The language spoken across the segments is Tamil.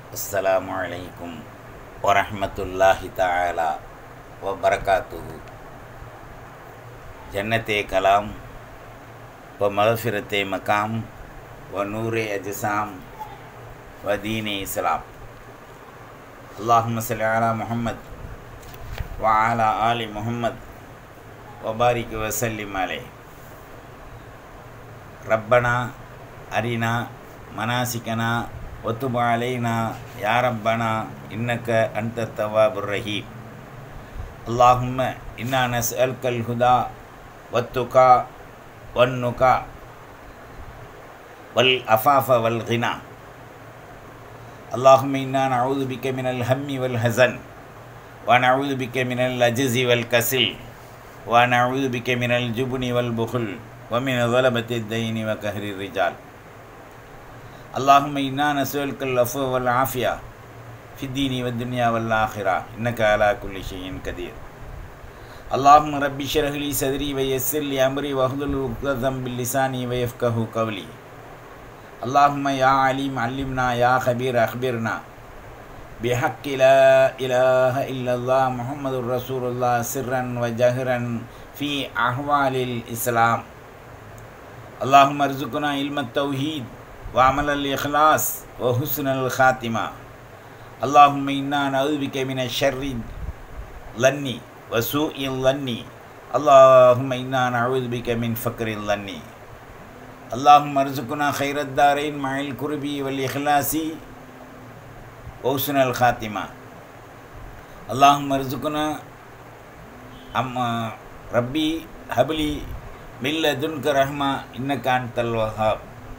அஸ்ஸலாமு அலைக்கும் வரஹ்மத்துல்லாஹி தஆலா வ பரகாத்துஹு ஜன்னத்தே கலாம் வ மகஃபிரத்தே மகாம் வ நூரே அஜ்சாம் வ தீனே இஸ்லாம் அல்லாஹும்ம ஸல்லி அலா முஹம்மத் வ அலா ஆலி முஹம்மத் வ பாரிக் வ சல்லிம் அலைஹி ரப்பனா அரினா மனாசிக்கனா ஒத்துப அலைனா யா ரப்பனா இன்னக்க அன்த தவாபுர் ரஹீம் அல்லாஹும்ம இன்னா நஸ்அல்கல் ஹுதா வத்துகா வன்னுகா வல் அஃபாஃப வல் கினா اللهم إنا نعوذ بك من الهم والحزن ونعوذ بك من العجز والكسل ونعوذ بك من الجبن والبخل ومن غلبة الدين وقهر الرجال اللهم إنا نسألك العفو والعافية في الدين والدنيا والآخرة إنك على كل شيء قدير اللهم رب اشرح لي صدري ويسر لي أمري واحلل عقدة من لساني ويفقه قولي اللهم يا عليم علمنا يا خبير أخبرنا بحق لا إله إلا الله محمد رسول الله سرا وجهرا في أحوال الإسلام اللهم ارزقنا علم التوحيد وعمل الإخلاص وحسن الخاتمة اللهم إنا نعوذ بك من الشر ظن وسوء الظن اللهم إنا نعوذ بك من فقر الظن اللهم ارزقنا خير الدارين مع الكرب والإخلاص وحسن الخاتمة اللهم ارزقنا أما ربي هب لي من لدنك رحمة إنك أنت الوهاب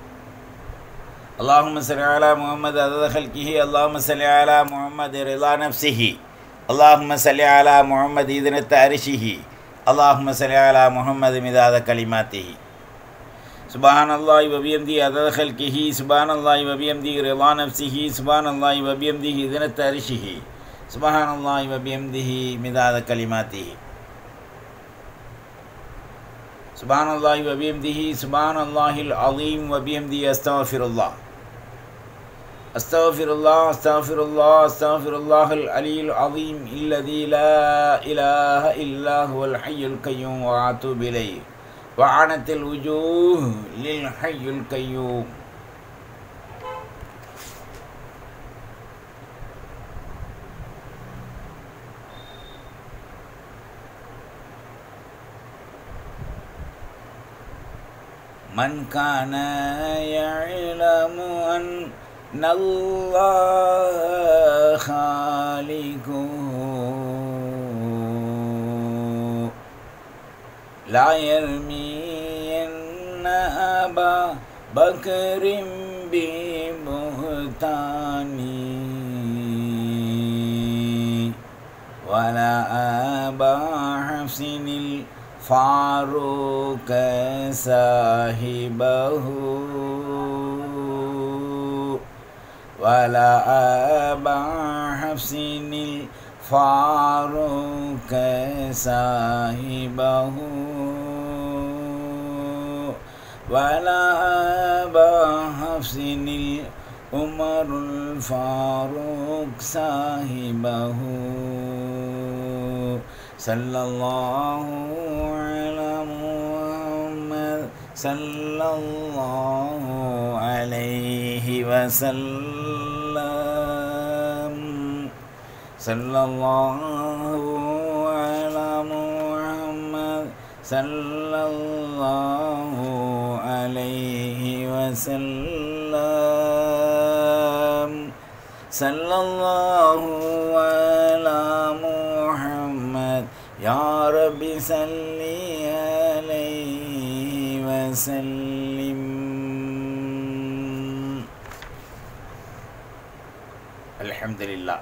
اللهم صل على محمد عدد خلقه اللهم صل على محمد رضا نفسه اللهم صل على محمد إذن عرشه اللهم صل على محمد مداد كلماته سبحان الله وبحمده عدد خلقه سبحان الله وبحمده رضا نفسه سبحان الله وبحمده إذن عرشه سبحان الله وبحمده مداد كلماته سبحان الله وبحمده سبحان الله العظيم وبحمده استغفر الله استغفر الله استغفر الله استغفر الله العلي العظيم الذي لا اله الا هو الحي القيوم واتوب اليه وعنت الوجوه للحي القيوم من كان يعلم أن الله خالقه لا يرمين أبا بكر ببهتان ولا أبا حفص فاروق صاحبه ولا أبا حفص الفاروق صاحبه ولا أبا حفص عمر الفاروق صاحبه صلى الله على محمد صلى الله عليه وسلم صلى الله على محمد صلى الله عليه وسلم صلى الله على محمد يا رب صل عليه وسلم الحمد لله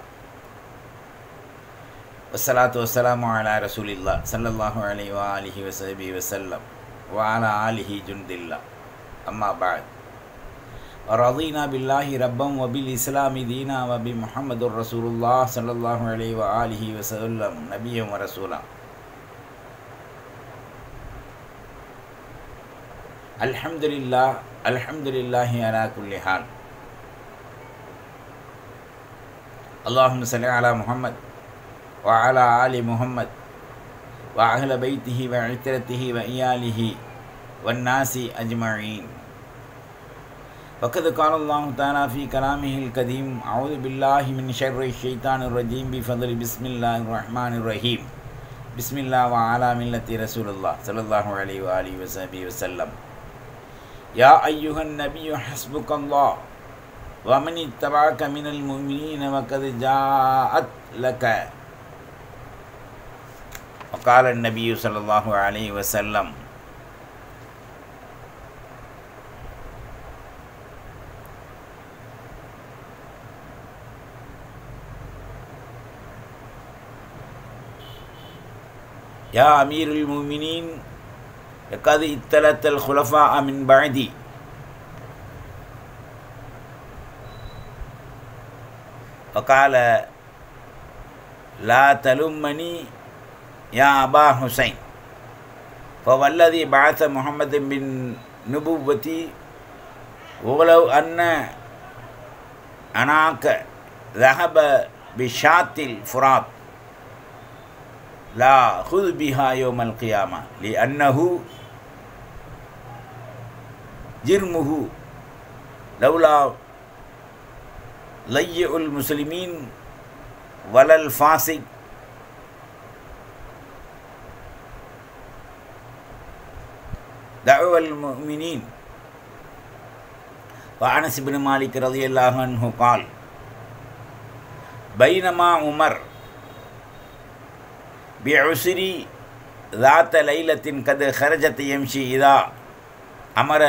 والصلاة والسلام على رسول الله صلى الله عليه وآله وصحبه وسلم وعلى آله جند الله أما بعد ورضينا بالله ربا وبالإسلام دينا وبمحمد رسول الله صلى الله عليه وآله وسلم نبيا ورسولا அல்ஹம்துலில்லா அல்ஹம்துலில்லாஹி அலா குல்லி ஹால் اللهم صل على محمد وعلى آل محمد وأهل بيته وعترته وإياله والناس أجمعين وقد قال الله تعالى في كلامه القديم أعوذ بالله من شر الشيطان الرجيم بفضل بسم الله الرحمن الرحيم بسم الله وعلى ملة رسول الله صلى الله عليه وآله وصحبه وسلم يا أيها النبي حسبك الله ومن اتبعك من المؤمنين وقد جاءت لك وقال النبي صلى الله عليه وسلم يا أمير المؤمنين لقد اتلت الخلفاء من بعدي وقال لا تلمني يا أبا حسين فوالذي بعث محمد بن نبوتي ولو أن أناك ذهب بشاة الفرات لا خذ بها يوم القيامة لأنه جرمه لولا ضيع المسلمين ولا الفاسق دعوة المؤمنين وأنس بن مالك رضي الله عنه قال بينما عمر بعسري ذات ليلة قد خرجت يمشي إذا أمر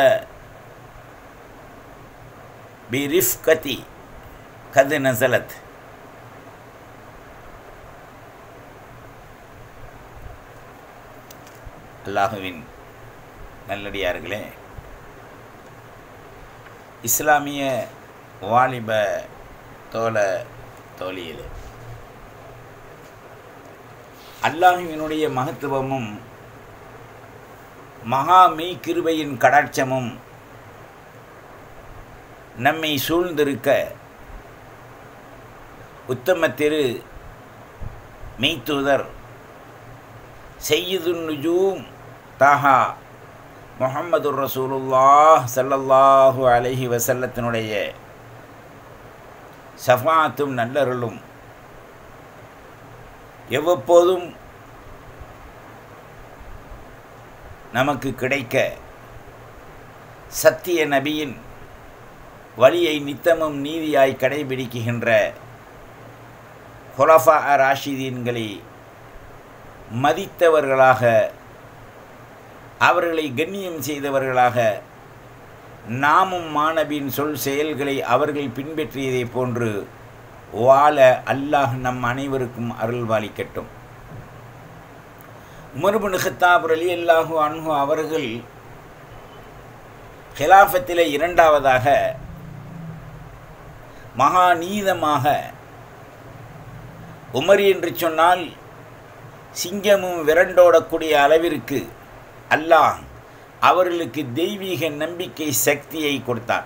برفقتي قد نزلت அல்லாஹுவின் நல்லடியார்களே இஸ்லாமிய வாலிப தோல தோழியிலே அல்லாஹுவினுடைய மகத்துவமும் மகா மெய்கிருபையின் கடாட்சமும் நம்மை சூழ்ந்திருக்க உத்தம திரு மெய்த்தூதர் செய்யுது நுஜூம் தாஹா முகமது ரசூலுல்லாஹ் சல்லல்லாஹு அலஹி வசல்லத்தினுடைய சஃபாத்தும் நல்லருளும் எவ்வப்போதும் நமக்கு கிடைக்க சத்திய நபியின் வழியை நித்தமும் நீதியாய் கடைபிடிக்குகின்ற ஹொலஃபா ராஷிதீன்களை மதித்தவர்களாக அவர்களை கண்ணியம் செய்தவர்களாக நாமும் மாணவியின் சொல் செயல்களை அவர்கள் பின்பற்றியதை போன்று வாழ அல்லாஹ் நம் அனைவருக்கும் அருள்வாளிக்கட்டும் உமர்புன் ஹத்தாப் அலி அல்லாஹு அன்ஹு அவர்கள் ஹிலாஃபத்திலே இரண்டாவதாக மகா நீதமாக உமர் என்று சொன்னால் சிங்கமும் விரண்டோடக்கூடிய அளவிற்கு அல்லாஹ் அவர்களுக்கு தெய்வீக நம்பிக்கை சக்தியை கொடுத்தான்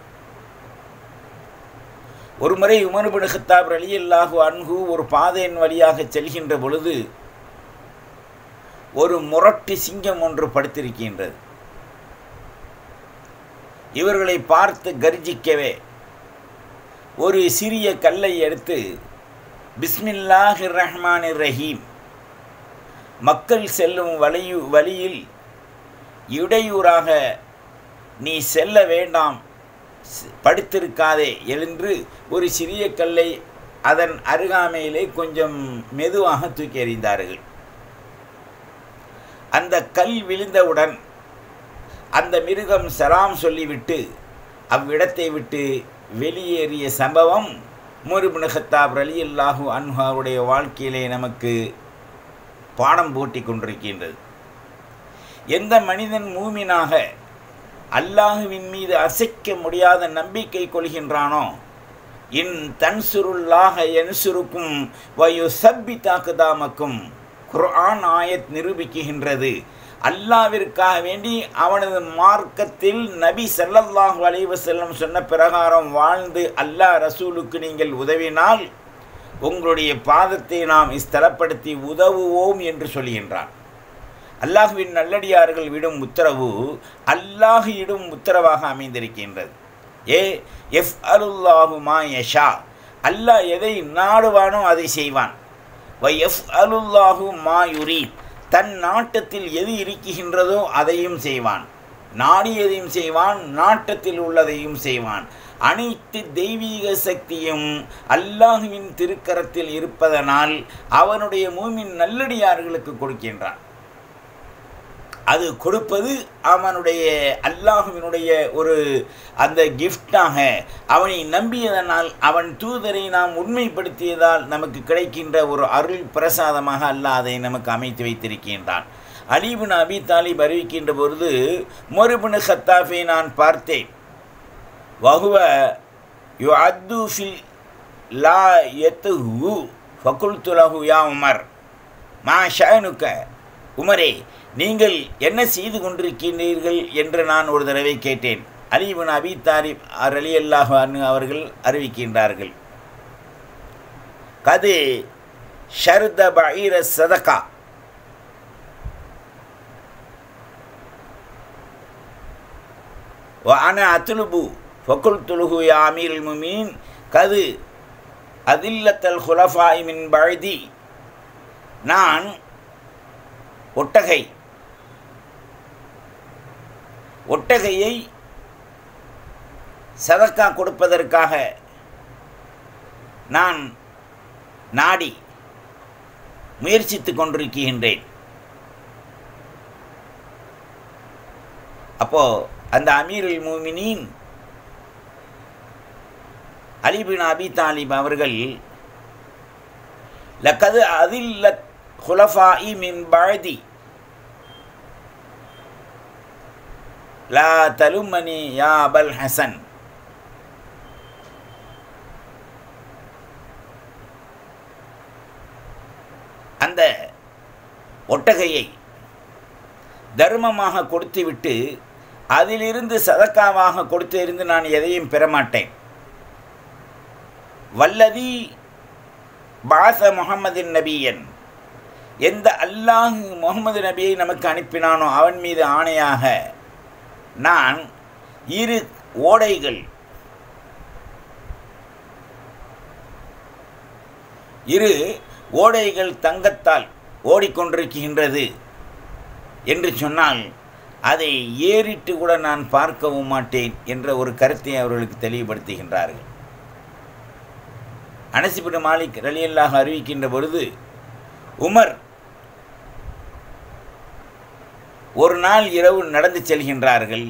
ஒரு முறை உமர்பின் ஹத்தாப் அலி அல்லாஹு அன்ஹு ஒரு பாதையின் வழியாக செல்கின்ற பொழுது ஒரு முரட்டு சிங்கம் ஒன்று படுத்திருக்கின்றது இவர்களை பார்த்து கர்ஜிக்கவே ஒரு சிறிய கல்லை எடுத்து பிஸ்மில்லாஹிர் ரஹ்மான் ரஹீம் மக்கள் செல்லும் வழியு வழியில் இடையூறாக நீ செல்ல வேண்டாம் படுத்திருக்காதே என்று ஒரு சிறிய கல்லை அதன் அருகாமையிலே கொஞ்சம் மெதுவாக தூக்கி எறிந்தார்கள் அந்த கல் விழுந்தவுடன் அந்த மிருகம் சலாம் சொல்லிவிட்டு அவ்விடத்தை விட்டு வெளியேறிய சம்பவம் முருபின் ஹத்தாப் அலி அல்லாஹூ அன்ஹாவுடைய வாழ்க்கையிலே நமக்கு பாடம் பூட்டி கொண்டிருக்கின்றது எந்த மனிதன் மூமினாக அல்லாஹுவின் மீது அசைக்க முடியாத நம்பிக்கை கொள்கின்றானோ இன் தன்சுருல்லாக என்சுருக்கும் வயு சப்பி தாக்குதாமக்கும் குர்ஆன் ஆயத் நிரூபிக்குகின்றது அல்லாவிற்காக வேண்டி அவனது மார்க்கத்தில் நபி ஸல்லல்லாஹு அலைஹி வஸல்லம் சொன்ன பிரகாரம் வாழ்ந்து அல்லாஹ் ரசூலுக்கு நீங்கள் உதவினால் உங்களுடைய பாதத்தை நாம் ஸ்தலப்படுத்தி உதவுவோம் என்று சொல்கின்றான் அல்லாஹுவின் நல்லடியார்கள் விடும் உத்தரவு அல்லாஹ் இடும் உத்தரவாக அமைந்திருக்கின்றது ஏ எஃப் அலுல்லாஹு மா யஷா அல்லாஹ் எதை நாடுவானோ அதை செய்வான் வ எஃப் அலுல்லாஹு மா யுரீத் தன் நாட்டத்தில் எது இருக்குகின்றதோ அதையும் செய்வான் நாடியதையும் செய்வான் நாட்டத்தில் உள்ளதையும் செய்வான் அனைத்து தெய்வீக சக்தியும் அல்லாஹுவின் திருக்கரத்தில் இருப்பதனால் அவனுடைய மூமின் நல்லடியார்களுக்கு கொடுக்கின்றான் அது கொடுப்பது அவனுடைய அல்லாஹுவினுடைய ஒரு அந்த கிஃப்டாக அவனை நம்பியதனால் அவன் தூதரை நாம் உண்மைப்படுத்தியதால் நமக்கு கிடைக்கின்ற ஒரு அருள் பிரசாதமாக அல்லாஹ் அதை நமக்கு அமைத்து வைத்திருக்கின்றான் அலிபுன் அபி தாலிப் அறிவிக்கின்ற பொழுது மொருபுனு ஹத்தாஃபை நான் பார்த்தேன் வகுவ யு அத்து ஃபில் லா எத்து ஹூ ஃபகுல் துலஹு யா உமர் மா ஷானுக்க உமரே நீங்கள் என்ன செய்து கொண்டிருக்கின்றீர்கள் என்று நான் ஒரு தடவை கேட்டேன் அலிபுன் அபி தாலிப் அலி அல்லாஹ் அவர்கள் அறிவிக்கின்றார்கள் கது ஷர்த பஈர சதகா وأنا أطلب فقلت له يا أمير المؤمنين قد أذلة الخلفاء من بعدي நான் ஒட்டகை ஒட்டகையை சதக்கா கொடுப்பதற்காக நான் நாடி முயற்சித்து கொண்டிருக்கின்றேன் அப்போ அந்த அமீருல் மூமினின் அலிபின் அபி தாலிப் அவர்கள் லக்கது அதில் ஹுலஃபாஇ மின் பாதி லா தலுமணி யா அபல் ஹசன் அந்த ஒட்டகையை தர்மமாக கொடுத்துவிட்டு அதிலிருந்து சதக்காவாக கொடுத்து இருந்து நான் எதையும் பெறமாட்டேன் வல்லதி பாச முகமதின் நபியன் எந்த அல்லாஹ் முகமது நபியை நமக்கு அனுப்பினானோ அவன் மீது ஆணையாக நான் இரு ஓடைகள் இரு ஓடைகள் தங்கத்தால் ஓடிக்கொண்டிருக்கின்றது என்று சொன்னால் அதை ஏறிட்டு கூட நான் பார்க்கவும் மாட்டேன் என்ற ஒரு கருத்தை அவர்களுக்கு தெளிவுபடுத்துகின்றார்கள் அனசிபின் மாலிக் ரலியல்லாக அறிவிக்கின்ற பொழுது உமர் ஒரு நாள் இரவு நடந்து செல்கின்றார்கள்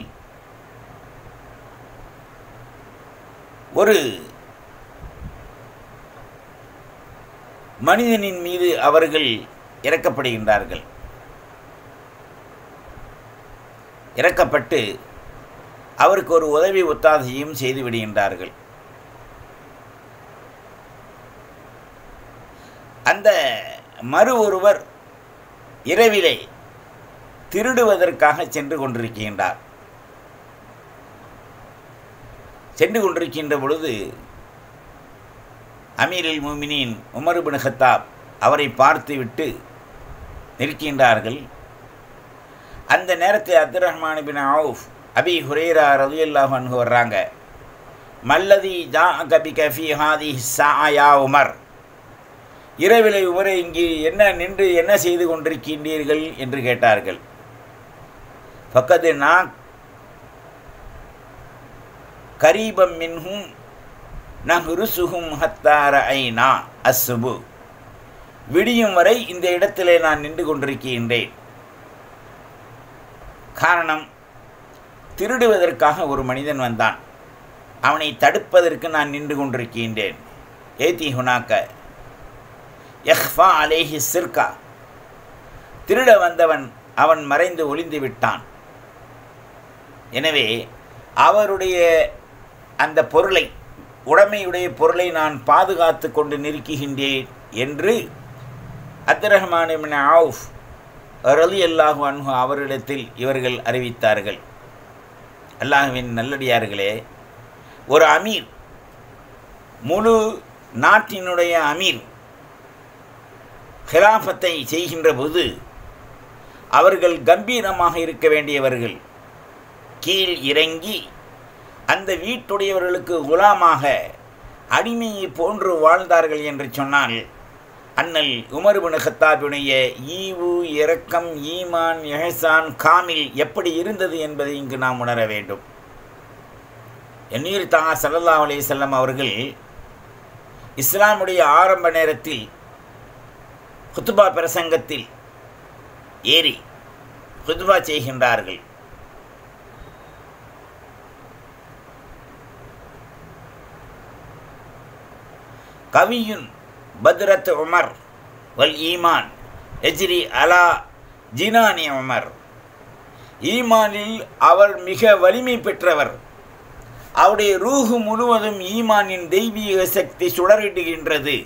ஒரு மனிதனின் மீது அவர்கள் இறக்கப்படுகின்றார்கள் இறக்கப்பட்டு அவருக்கு ஒரு உதவி ஒத்தாசையும் செய்து விடுகின்றார்கள் அந்த மறு ஒருவர் இரவிலே திருடுவதற்காக சென்று கொண்டிருக்கின்றார் சென்று கொண்டிருக்கின்ற பொழுது அமீரில் மூமினின் உமருபின் ஹத்தாப் அவரை பார்த்துவிட்டு நிற்கின்றார்கள் அந்த நேரத்தில் Abdul Rahman bin Awf Abu Hurairah ரலியல்லாஹு அன்ஹு வர்றாங்க மல்லதி ஜா கபி கஃபி ஹாதி சாயா உமர் இரவிலை உமரை இங்கு என்ன நின்று என்ன செய்து கொண்டிருக்கின்றீர்கள் என்று கேட்டார்கள் பக்கத்து நான் கரீபம் மின்ஹும் நஹ்ருசுஹும் ஹத்தார ஐனா அஸ்ஸுபு விடியும் வரை இந்த இடத்திலே நான் நின்று கொண்டிருக்கின்றேன் காரணம் திருடுவதற்காக ஒரு மனிதன் வந்தான் அவனை தடுப்பதற்கு நான் நின்று கொண்டிருக்கின்றேன் ஏத்தி ஹுனாக்க யஹ்ஃபா அலேஹி சிர்கா திருட வந்தவன் அவன் மறைந்து ஒளிந்து விட்டான் எனவே அவருடைய அந்த பொருளை உடைமையுடைய பொருளை நான் பாதுகாத்து கொண்டு நிற்கின்றேன் என்று அப்துல் ரஹ்மான் ஆவுஃப் ரலி அல்லாஹு அன்ஹு அவரிடத்தில் இவர்கள் அறிவித்தார்கள் அல்லாஹுவின் நல்லடியார்களே ஒரு அமீர் முழு நாட்டினுடைய அமீர் ஹிலாஃபத்தை செய்கின்ற போது அவர்கள் கம்பீரமாக இருக்க வேண்டியவர்கள் கீழ் இறங்கி அந்த வீட்டுடையவர்களுக்கு குலாமாக அடிமையை போன்று வாழ்ந்தார்கள் என்று சொன்னால் அண்ணல் உமர்பின் ஹத்தாபினுடைய ஈவு இரக்கம் ஈமான் எஹசான் காமில் எப்படி இருந்தது என்பதை இங்கு நாம் உணர வேண்டும் எண்ணீர் தா சல்லல்லா அலி செல்லம் அவர்கள் இஸ்லாமுடைய ஆரம்ப நேரத்தில் குத்துபா பிரசங்கத்தில் ஏறி குத்துபா செய்கின்றார்கள் கவியுன் பத்ரத் உமர் வல் ஈமான் எஜ்ரி அலா ஜினானி உமர் ஈமானில் அவர் மிக வலிமை பெற்றவர் அவருடைய ரூஹு முழுவதும் ஈமானின் தெய்வீக சக்தி சுடரிடுகின்றது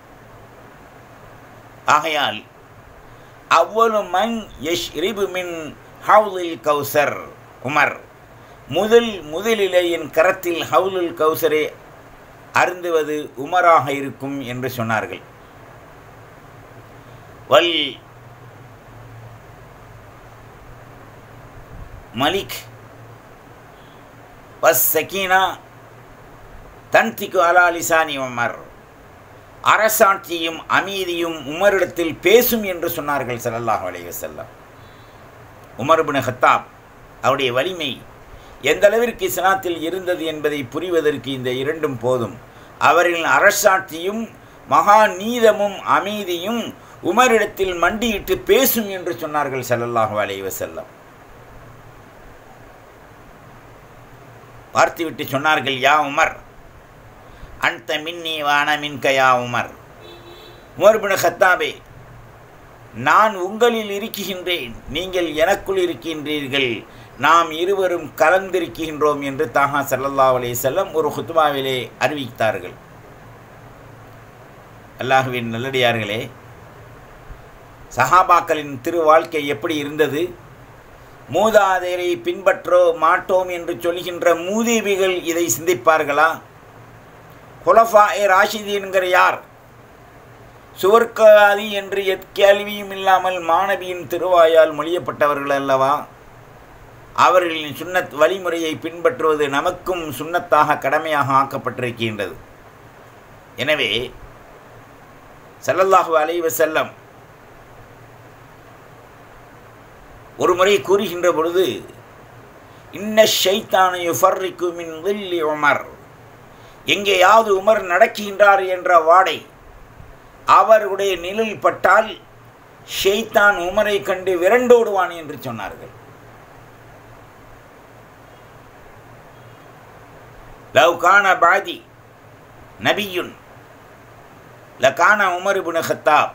ஆகையால் அவ்வளவு மண் யஷ் ரிபு மின் ஹவுலில் கௌசர் உமர் முதல் முதலிலே என் கரத்தில் ஹவுலுல் கௌசரே அருந்துவது உமராக இருக்கும் என்று சொன்னார்கள் வல் மலிக் வஸ் சக்கீனா தன்திக்கு அலா லிசானி உமர் அரசாட்சியும் அமைதியும் உமரிடத்தில் பேசும் என்று சொன்னார்கள் ஸல்லல்லாஹு அலைஹி வஸல்லம் உமர் பின் ஹத்தாப் அவருடைய வலிமை எந்த அளவிற்கு இஸ்லாத்தில் இருந்தது என்பதை புரிவதற்கு இந்த இரண்டும் போதும் அவர்களின் அரசாட்சியும் மகா நீதமும் அமைதியும் உமரிடத்தில் மண்டியிட்டு பேசும் என்று சொன்னார்கள் ஸல்லல்லாஹு அலைஹி வஸல்லம் பார்த்துவிட்டு சொன்னார்கள் யா உமர் அன்த மின்னி வான மின்க யா உமர் உமர் பின் ஹத்தாபே நான் உங்களில் இருக்குகின்றேன் நீங்கள் எனக்குள் இருக்கின்றீர்கள் நாம் இருவரும் கலந்திருக்கின்றோம் என்று தாகா சல்லல்லா அலே செல்லம் ஒரு ஹுத்மாவிலே அறிவித்தார்கள் அல்லாஹுவின் நல்லடியார்களே சஹாபாக்களின் திரு வாழ்க்கை எப்படி இருந்தது மூதாதையரை பின்பற்றோ மாட்டோம் என்று சொல்கின்ற மூதேவிகள் இதை சிந்திப்பார்களா குலஃபா ஏ ராஷிதீன்கிற யார் சுவர்க்காதி என்று எக்கேள்வியும் இல்லாமல் மாணவியின் திருவாயால் மொழியப்பட்டவர்கள் அல்லவா அவர்களின் சுன்னத் வழிமுறையை பின்பற்றுவது நமக்கும் சுன்னத்தாக கடமையாக ஆக்கப்பட்டிருக்கின்றது எனவே சல்லல்லாஹு அலைவ செல்லம் ஒரு முறை கூறுகின்ற பொழுது இன்ன ஷைத்தான யுஃபர்ரிக்கு மின் வில்லி உமர் எங்கேயாவது உமர் நடக்கின்றார் என்ற வாடை அவருடைய நிழல் பட்டால் ஷெய்தான் உமரை கண்டு விரண்டோடுவான் என்று சொன்னார்கள் லவ் கான பாதி நபியுன் லகான உமர் இப்னு ஹத்தாப்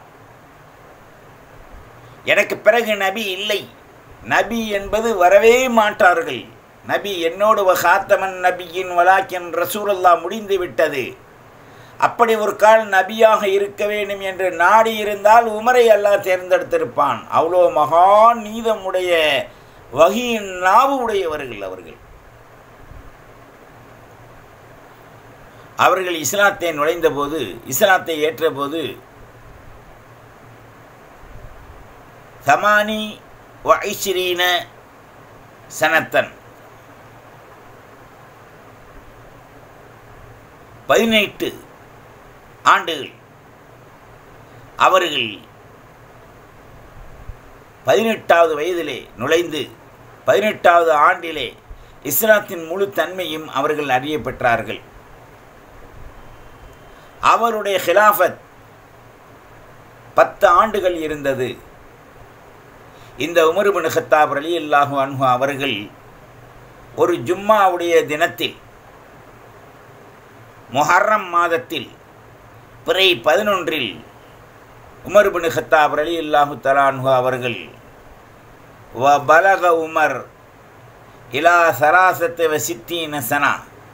எனக்கு பிறகு நபி இல்லை நபி என்பது வரவே மாட்டார்கள் நபி என்னோடு வகாத்தமன் நபியின் வலாக்கின் ரசூலல்லா முடிந்து விட்டது அப்படி ஒரு கால் நபியாக இருக்க வேண்டும் என்று நாடி இருந்தால் உமரை அல்லாஹ் தேர்ந்தெடுத்திருப்பான் அவ்வளோ மகா நீதமுடைய வகியின் நாவு உடையவர்கள் அவர்கள் அவர்கள் இஸ்லாத்தை நுழைந்தபோது இஸ்லாத்தை ஏற்றபோது தமானி வைஸ்ரீன சனத்தன் பதினெட்டு ஆண்டுகள் அவர்கள் பதினெட்டாவது வயதிலே நுழைந்து பதினெட்டாவது ஆண்டிலே இஸ்லாத்தின் முழு தன்மையும் அவர்கள் அறிய பெற்றார்கள் அவருடைய ஹிலாஃபத் பத்து ஆண்டுகள் இருந்தது இந்த உமர் பின் ஹத்தாப் அலி அல்லாஹு அன்ஹு அவர்கள் ஒரு ஜும்மாவுடைய தினத்தில் முஹர்ரம் மாதத்தில் பிறை பதினொன்றில் உமர் பின் ஹத்தாப் அலி அல்லாஹு தலான்ஹு அவர்கள் வ பலக உமர் இலா சராசத்து வ சித்தீன சனா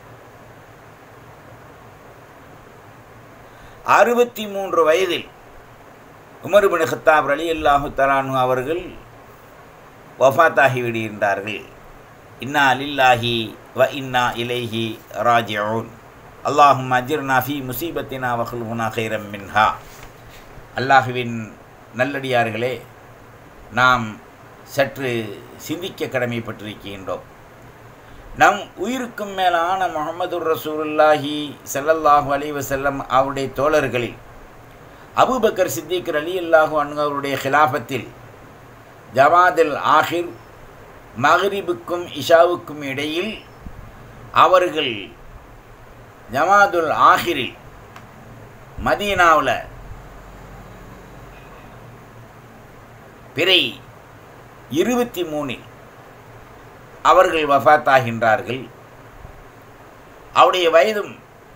அறுபத்தி மூன்று வயதில் உமர் பின் ஹத்தாப் அலி அல்லாஹு தலானு அவர்கள் வஃபாத்தாகி விடுகின்றார்கள் இன்னா லில்லாஹி வ இன்னா இலைஹி ராஜியூன் அல்லாஹும் அஜிர்னா ஃபி முசீபத்தினா வஹுல்ஹுனா ஹைரம் மின்ஹா அல்லாஹுவின் நல்லடியார்களே நாம் சற்று சிந்திக்க கடமைப்பட்டிருக்கின்றோம் நம் உயிருக்கும் மேலான முகமது ரசூலுல்லாஹி ஸல்லல்லாஹு அலைஹி வஸல்லம் அவருடைய தோழர்களில் அபூபக்கர் சித்திக் அலி அல்லாஹு அவருடைய ஹிலாஃபத்தில் ஜமாதில் ஆஹிர் மஹ்ரிபுக்கும் இஷாவுக்கும் இடையில் அவர்கள் ஜமாதுல் ஆஹிரில் மதீனாவில் பிறை இருபத்தி மூணில் அவர்கள் வஃத்தாகின்றார்கள் அவருடைய வயதும்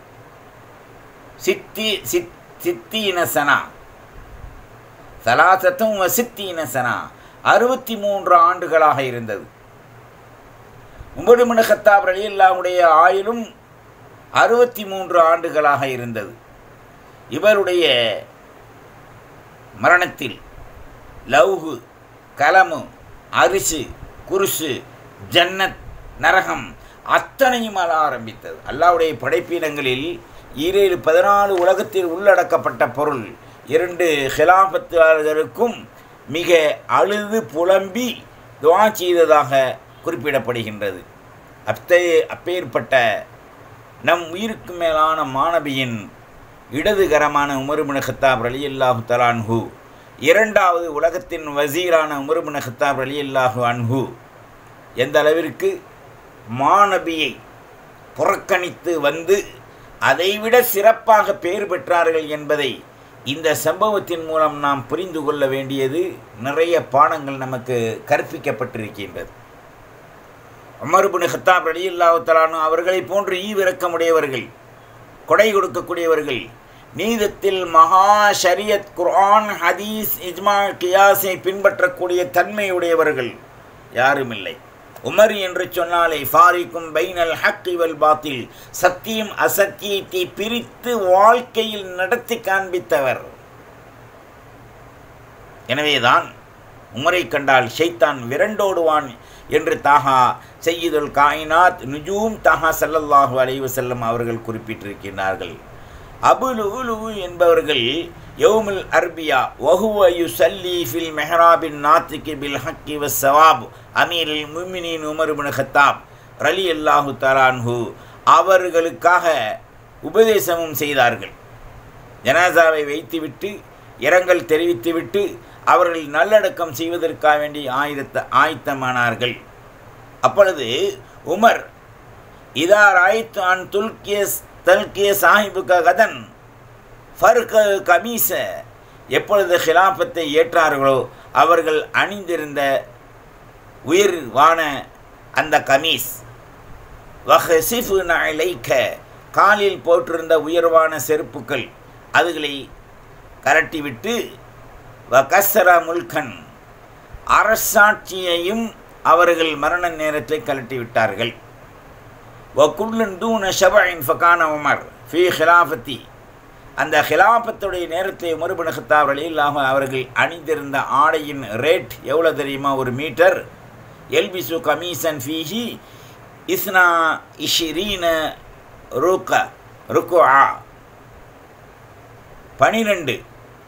சித்தி சித் சித்தீன சனா சலாசத்தும் சித்தீன சனா அறுபத்தி மூன்று ஆண்டுகளாக இருந்தது உமடுமனு ஹத்தாப் அலி அல்லாவுடைய ஆயுளும் அறுபத்தி மூன்று ஆண்டுகளாக இருந்தது இவருடைய மரணத்தில் லவ்ஹு கலமு அரிசு குருசு ஜன்னத் நரகம் அத்தனையும் அழ ஆரம்பித்தது அல்லாவுடைய படைப்பினங்களில் ஈரேழு பதினாலு உலகத்தில் உள்ளடக்கப்பட்ட பொருள் இரண்டு ஹிலாபத்தாளர்களுக்கும் மிக அழுது புலம்பி துவா செய்ததாக குறிப்பிடப்படுகின்றது அத்தகைய அப்பேற்பட்ட நம் உயிருக்கு மேலான மாணவியின் இடதுகரமான உமருபின் ஹத்தாப் அலி அல்லாஹு தலான்ஹு இரண்டாவது உலகத்தின் வசீரான உமருபின் ஹத்தாப் அலி அல்லாஹு அன்ஹு எந்த அளவிற்கு மாணபியை புறக்கணித்து வந்து அதைவிட சிறப்பாக பெயர் பெற்றார்கள் என்பதை இந்த சம்பவத்தின் மூலம் நாம் புரிந்து கொள்ள வேண்டியது நிறைய பாடங்கள் நமக்கு கற்பிக்கப்பட்டிருக்கின்றது அமர்புனு ஹத்தாப் அலி அல்லாஹலானு அவர்களை போன்று ஈவிரக்கமுடையவர்கள் கொடை கொடுக்கக்கூடியவர்கள் நீதத்தில் மகா ஷரியத் குர்ஆன் ஹதீஸ் இஜ்மா கியாஸை பின்பற்றக்கூடிய தன்மையுடையவர்கள் யாருமில்லை உமர் என்று சொன்னாலே ஃபாரிக்கும் பைனல் ஹக் இவல் பாத்தில் சத்தியம் அசத்தியத்தை பிரித்து வாழ்க்கையில் நடத்தி காண்பித்தவர் எனவேதான் உமரை கண்டால் ஷைத்தான் விரண்டோடுவான் என்று தாகா செய்யுதல் காயினாத் நுஜூம் தாகா சல்லல்லாஹு அலைவு செல்லம் அவர்கள் குறிப்பிட்டிருக்கிறார்கள் அபுலுலு என்பவர்கள் யௌமுல் அர்பியா வஹுவ யுசல்லி ஃபில் மெஹராபின் நாத்திக்கு பில் ஹக்கி வ சவாப் அமீரில் முமினின் உமர் பின் ஹத்தாப் ரலி அல்லாஹு தலான்ஹு அவர்களுக்காக உபதேசமும் செய்தார்கள் ஜனாசாவை வைத்துவிட்டு இரங்கல் தெரிவித்துவிட்டு அவர்கள் நல்லடக்கம் செய்வதற்காக வேண்டி ஆயுதத்த ஆயத்தமானார்கள் அப்பொழுது உமர் இதா ராய்த்து அன் துல்கிய தல்கிய சாஹிபுக்க கதன் ஃபர்க கமீச எப்பொழுது ஹிலாபத்தை ஏற்றார்களோ அவர்கள் அணிந்திருந்த உயர்வான அந்த கமீஸ் வஹசிஃபு நலைக்க காலில் போட்டிருந்த உயர்வான செருப்புக்கள் அதுகளை கரட்டிவிட்டு வகசர முல்கன் அரசாட்சியையும் அவர்கள் மரண நேரத்தில் கலட்டி விட்டார்கள் வகுல்லன் தூன ஷபின் ஃபகான உமர் ஃபி ஹிலாஃபத்தி அந்த ஹிலாபத்துடைய நேரத்தை மறுபணகத்தாவர்கள் இல்லாமல் அவர்கள் அணிந்திருந்த ஆடையின் ரேட் எவ்வளோ தெரியுமா ஒரு மீட்டர் எல்பிசு கமீசன் ஃபீஹி இஸ்னா இஷிரீன ரூக்க ருக்கு ஆ பனிரெண்டு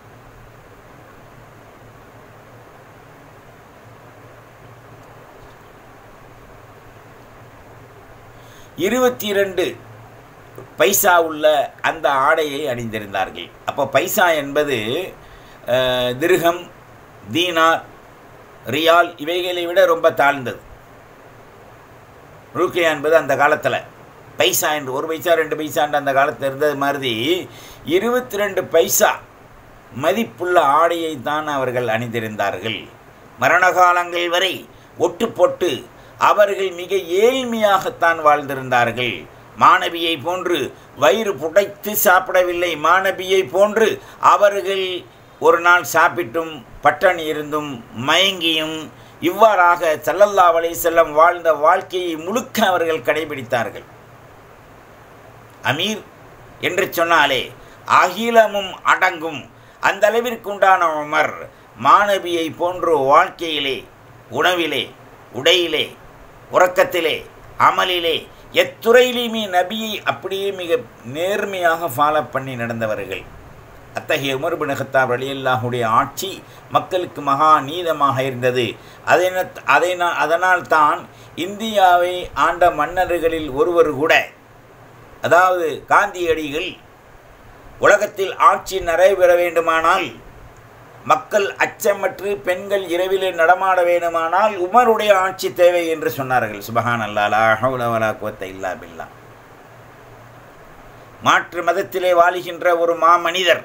இருபத்தி இரண்டு பைசா உள்ள அந்த ஆடையை அணிந்திருந்தார்கள் அப்போ பைசா என்பது திருகம் தீனார் ரியால் இவைகளை விட ரொம்ப தாழ்ந்தது ரூக்கியா என்பது அந்த காலத்தில் பைசா என்று ஒரு பைசா ரெண்டு பைசான்ற அந்த காலத்தில் இருந்தது மாதிரி இருபத்தி ரெண்டு பைசா மதிப்புள்ள ஆடையை தான் அவர்கள் அணிந்திருந்தார்கள் மரண காலங்கள் வரை ஒட்டு போட்டு அவர்கள் மிக ஏழ்மையாகத்தான் வாழ்ந்திருந்தார்கள் மாணவியை போன்று வயிறு புடைத்து சாப்பிடவில்லை மாணவியை போன்று அவர்கள் ஒரு நாள் சாப்பிட்டும் பட்டணி இருந்தும் மயங்கியும் இவ்வாறாக சல்லல்லா வலை செல்லம் வாழ்ந்த வாழ்க்கையை முழுக்க அவர்கள் கடைபிடித்தார்கள் அமீர் என்று சொன்னாலே அகிலமும் அடங்கும் அந்த அளவிற்கு உண்டான உமர் மாணவியை போன்று வாழ்க்கையிலே உணவிலே உடையிலே உறக்கத்திலே அமலிலே எத்துறையிலுமே நபியை அப்படியே மிக நேர்மையாக ஃபாலோ பண்ணி நடந்தவர்கள் அத்தகைய உமர் பின் ஹத்தாப் அலியல்லாஹுடைய ஆட்சி மக்களுக்கு மகா நீதமாக இருந்தது அதை அதை அதனால் தான் இந்தியாவை ஆண்ட மன்னர்களில் ஒருவர் கூட அதாவது காந்தியடிகள் உலகத்தில் ஆட்சி நடைபெற வேண்டுமானால் மக்கள் அச்சமற்று பெண்கள் இரவிலே நடமாட வேண்டுமானால் உமருடைய ஆட்சி தேவை என்று சொன்னார்கள் சுபஹான் அல்லாலா ஹவுலவலா கோத்த இல்லா பில்லா மாற்று மதத்திலே வாழுகின்ற ஒரு மாமனிதர்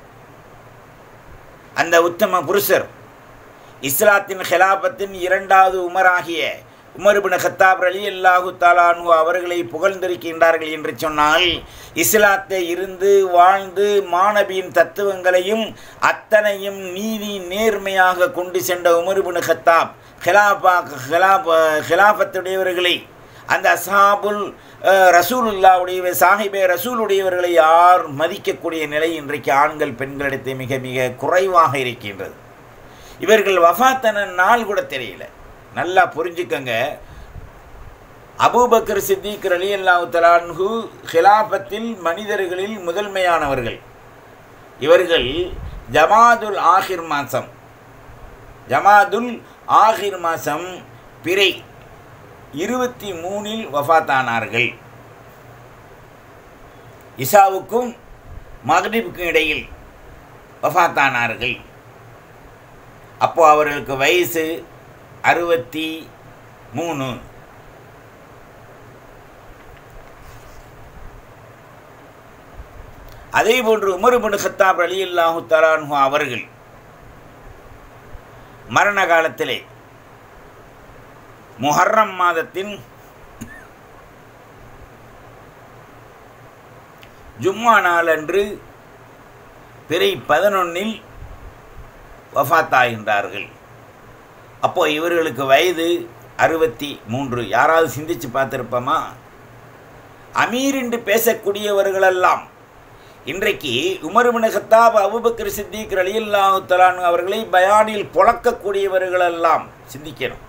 அந்த உத்தம புருஷர் இஸ்லாத்தின் ஹிலாபத்தின் இரண்டாவது உமராகிய உமர் பின் ஹத்தாப் அலி அல்லாஹு தாலானு அவர்களை புகழ்ந்திருக்கின்றார்கள் என்று சொன்னால் இஸ்லாத்தை இருந்து வாழ்ந்து மாணவியின் தத்துவங்களையும் அத்தனையும் நீதி நேர்மையாக கொண்டு சென்ற உமர் பின் ஹத்தாப் ஹிலாபா ஹிலாப் ஹிலாபத்துடையவர்களை அந்த அசாபுல் ரசூலுல்லாவுடைய சாஹிபே ரசூலுடையவர்களை யார் மதிக்கக்கூடிய நிலை இன்றைக்கு ஆண்கள் பெண்களிடத்தை மிக மிக குறைவாக இருக்கின்றது இவர்கள் வஃபாத்தன நாள் கூட தெரியல நல்லா புரிஞ்சுக்கங்க அபூபக்கர் சித்திக் அலி அல்லாஹு தலான்ஹு ஹிலாபத்தில் மனிதர்களில் முதன்மையானவர்கள் இவர்கள் ஜமாதுல் ஆஹிர் மாதம் ஜமாதுல் ஆஹிர் மாதம் பிறை இருபத்தி மூணில் வஃபாத்தானார்கள் இசாவுக்கும் மகரிபுக்கும் இடையில் வஃபாத்தானார்கள் அப்போ அவர்களுக்கு வயசு அறுபத்தி மூணு அதே போன்று உமருபனு ஹத்தாப் அலி அல்லாஹு தலான்ஹு அவர்கள் மரண காலத்திலே முஹர்ரம் மாதத்தின் ஜும்மா நாளன்று பிறை பதினொன்னில் வஃத்தாகின்றார்கள் அப்போ இவர்களுக்கு வயது அறுபத்தி மூன்று யாராவது சிந்திச்சு பார்த்துருப்போமா அமீர் என்று பேசக்கூடியவர்களெல்லாம் இன்றைக்கு உமர்பின் ஹத்தாப் அபுபக்கர் சித்திக் அலியல்லாஹு தலான் அவர்களை பயானில் புழக்கக்கூடியவர்களெல்லாம் சிந்திக்கணும்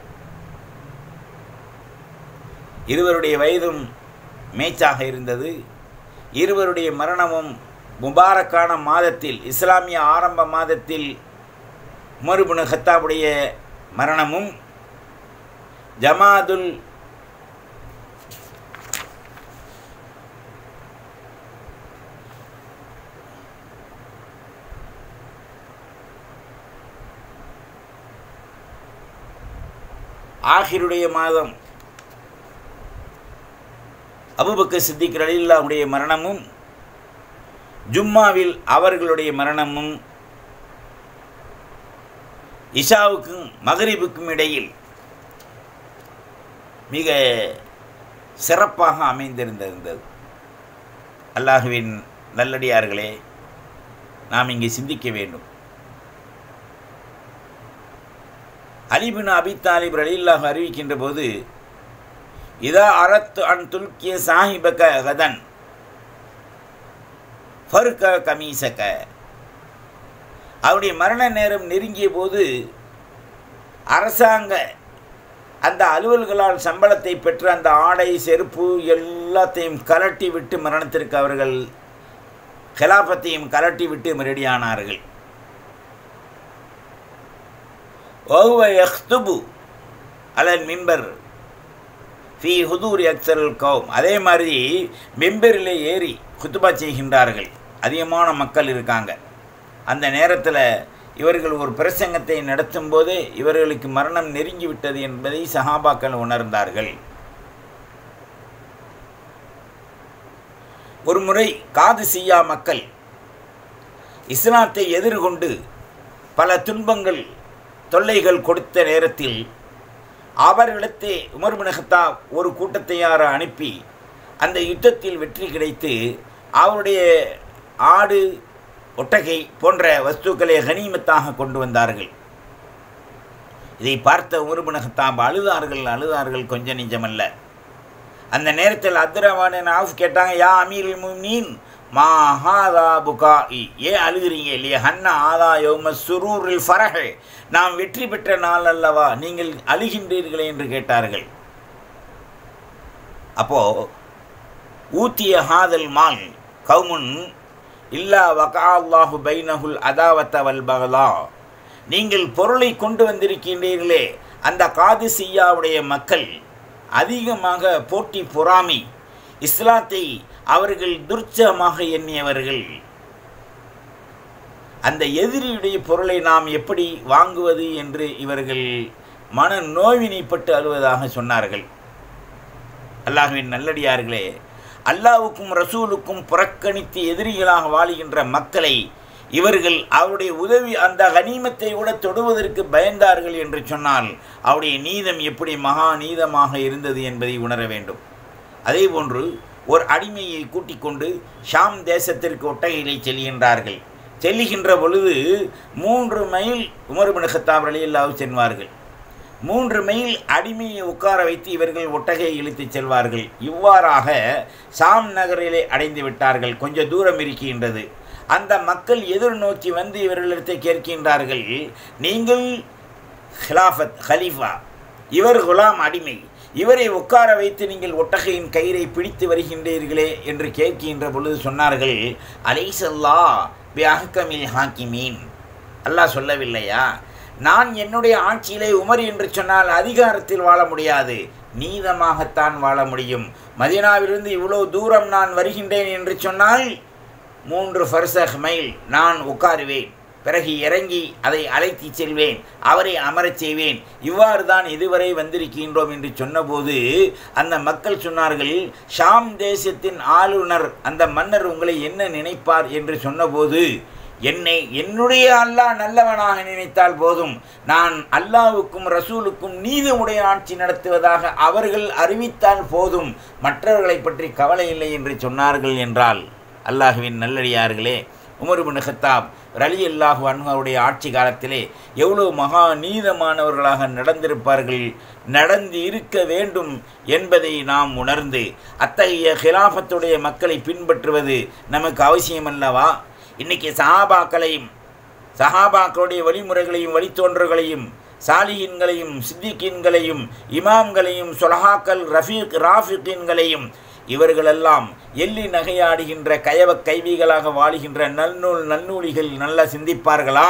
இருவருடைய வயதும் மேய்ச்சாக இருந்தது இருவருடைய மரணமும் முபாரக்கான மாதத்தில் இஸ்லாமிய ஆரம்ப மாதத்தில் உமர்பின் ஹத்தாவுடைய மரணமும் ஜமாதுல் ஆகிருடைய மாதம் அபுபக்க சித்திக் அலில்லாவுடைய மரணமும் ஜும்மாவில் அவர்களுடைய மரணமும் இஷாவுக்கும் மகரிபுக்கும் இடையில் மிக சிறப்பாக அமைந்திருந்திருந்தது அல்லாஹுவின் நல்லடியார்களே நாம் இங்கே சிந்திக்க வேண்டும் அலிபின் அபி தாலிப் அலில்லாஹ் அறிவிக்கின்ற போது இதா அறத்து அன் துல்கிய சாஹிபக கதன் ஃபருக்க கமீசக அவருடைய மரண நேரம் நெருங்கிய போது அரசாங்க அந்த அலுவல்களால் சம்பளத்தை பெற்ற அந்த ஆடை செருப்பு எல்லாத்தையும் கலட்டி விட்டு மரணத்திற்கு அவர்கள் கலாபத்தையும் கலட்டி விட்டு ரெடியானார்கள் ஒஹுவ யஹ்துபு அலன் மிம்பர் ஃபி ஹுதூர் அக்சருல் கௌம் அதே மாதிரி மெம்பரில் ஏறி குத்துபா செய்கின்றார்கள் அதிகமான மக்கள் இருக்காங்க அந்த நேரத்தில் இவர்கள் ஒரு பிரசங்கத்தை நடத்தும் போது இவர்களுக்கு மரணம் நெருங்கி விட்டது என்பதை சஹாபாக்கள் உணர்ந்தார்கள் ஒரு முறை காது செய்யா மக்கள் இஸ்லாத்தை எதிர்கொண்டு பல துன்பங்கள் தொல்லைகள் கொடுத்த நேரத்தில் அவர்களிடத்தே உமர் மினகத்தா ஒரு கூட்டத்தையார அனுப்பி அந்த யுத்தத்தில் வெற்றி கிடைத்து அவருடைய ஆடு ஒட்டகை போன்ற வஸ்துக்களை கனிமத்தாக கொண்டு வந்தார்கள் இதை பார்த்த உமர்பினகத்தாம் அழுதார்கள் அழுதார்கள் கொஞ்சம் நிஜமல்ல அந்த நேரத்தில் அப்துரமான் ஆஃப் கேட்டாங்க யா அமீர் முனீன் மா ஹாதா புகா ஏன் அழுகிறீங்க இல்லையா ஹன்னா ஆதா யோம சுரூரில் ஃபரஹே நாம் வெற்றி பெற்ற நாள் அல்லவா நீங்கள் அழுகின்றீர்களே என்று கேட்டார்கள் அப்போது ஊத்திய ஹாதல் மால் கவுமுன் இல்லா வகா அல்லாஹு பைனஹுல் அதாவத்த வல் பகலா நீங்கள் பொருளை கொண்டு வந்திருக்கின்றீர்களே அந்த காதிசியாவுடைய மக்கள் அதிகமாக போட்டி பொறாமை இஸ்லாத்தை அவர்கள் துர்ச்சமாக எண்ணியவர்கள் அந்த எதிரியுடைய பொருளை நாம் எப்படி வாங்குவது என்று இவர்கள் மன நோய்வினைப்பட்டு அழுவதாக சொன்னார்கள் அல்லாஹுவின் நல்லடியார்களே அல்லாவுக்கும் ரசூலுக்கும் புறக்கணித்து எதிரிகளாக வாழுகின்ற மக்களை இவர்கள் அவருடைய உதவி அந்த கனிமத்தை கூட தொடுவதற்கு பயந்தார்கள் என்று சொன்னால் அவருடைய நீதம் எப்படி மகா நீதமாக இருந்தது என்பதை உணர வேண்டும் அதே போன்று ஒரு அடிமையை கூட்டிக் கொண்டு ஷாம் தேசத்திற்கு ஒட்டகையிலே செல்கின்றார்கள் செல்லுகின்ற பொழுது மூன்று மைல் உமர்பின் ஹத்தாப் அலியல்லாவு செல்வார்கள் மூன்று மைல் அடிமையை உட்கார வைத்து இவர்கள் ஒட்டகையை இழுத்து செல்வார்கள் இவ்வாறாக சாம் நகரிலே அடைந்து விட்டார்கள் கொஞ்சம் தூரம் இருக்கின்றது அந்த மக்கள் எதிர்நோக்கி வந்து இவர்களிடத்தை கேட்கின்றார்கள் நீங்கள் ஹிலாஃபத் ஹலீஃபா இவர் குலாம் அடிமை இவரை உட்கார வைத்து நீங்கள் ஒட்டகையின் கயிறை பிடித்து வருகின்றீர்களே என்று கேட்கின்ற பொழுது சொன்னார்கள் அலைசல்லா பி அஹ்கமில் ஹாக்கிமீன் அல்லாஹ் சொல்லவில்லையா நான் என்னுடைய ஆட்சியிலே உமர் என்று சொன்னால் அதிகாரத்தில் வாழ முடியாது நீதமாகத்தான் வாழ முடியும் மதினாவிலிருந்து இவ்வளோ தூரம் நான் வருகின்றேன் என்று சொன்னால் மூன்று ஃபர்சக் மைல் நான் உட்காருவேன் பிறகு இறங்கி அதை அழைத்து செல்வேன் அவரை அமரச் செய்வேன் இவ்வாறு தான் இதுவரை வந்திருக்கின்றோம் என்று சொன்னபோது அந்த மக்கள் சொன்னார்கள் ஷாம் தேசத்தின் ஆளுநர் அந்த மன்னர் உங்களை என்ன நினைப்பார் என்று சொன்னபோது என்னை என்னுடைய அல்லாஹ் நல்லவனாக நினைத்தால் போதும் நான் அல்லாவுக்கும் ரசூலுக்கும் நீதமுடைய ஆட்சி நடத்துவதாக அவர்கள் அறிவித்தால் போதும் மற்றவர்களை பற்றி கவலை இல்லை என்று சொன்னார்கள் என்றால் அல்லாஹுவின் நல்லடியார்களே உமர் பின் ஹத்தாப் ரலி அல்லாஹு அன்ஹருடைய ஆட்சி காலத்திலே எவ்வளோ மகா நீதமானவர்களாக நடந்திருப்பார்கள் நடந்து இருக்க வேண்டும் என்பதை நாம் உணர்ந்து அத்தகைய ஹிலாஃபத்துடைய மக்களை பின்பற்றுவது நமக்கு அவசியமல்லவா இன்னைக்கு சஹாபாக்களையும் சஹாபாக்களுடைய வழிமுறைகளையும் வழித்தோன்றர்களையும் சாலிஹின்களையும் சித்திகீன்களையும் இமாம்களையும் சொலஹாக்கள் ரஃபீக் ராஃபிகீன்களையும் இவர்களெல்லாம் எள்ளி நகையாடுகின்ற கயவ கைவிகளாக வாழுகின்ற நன்னூல் நன்னூலிகள் நல்லா சிந்திப்பார்களா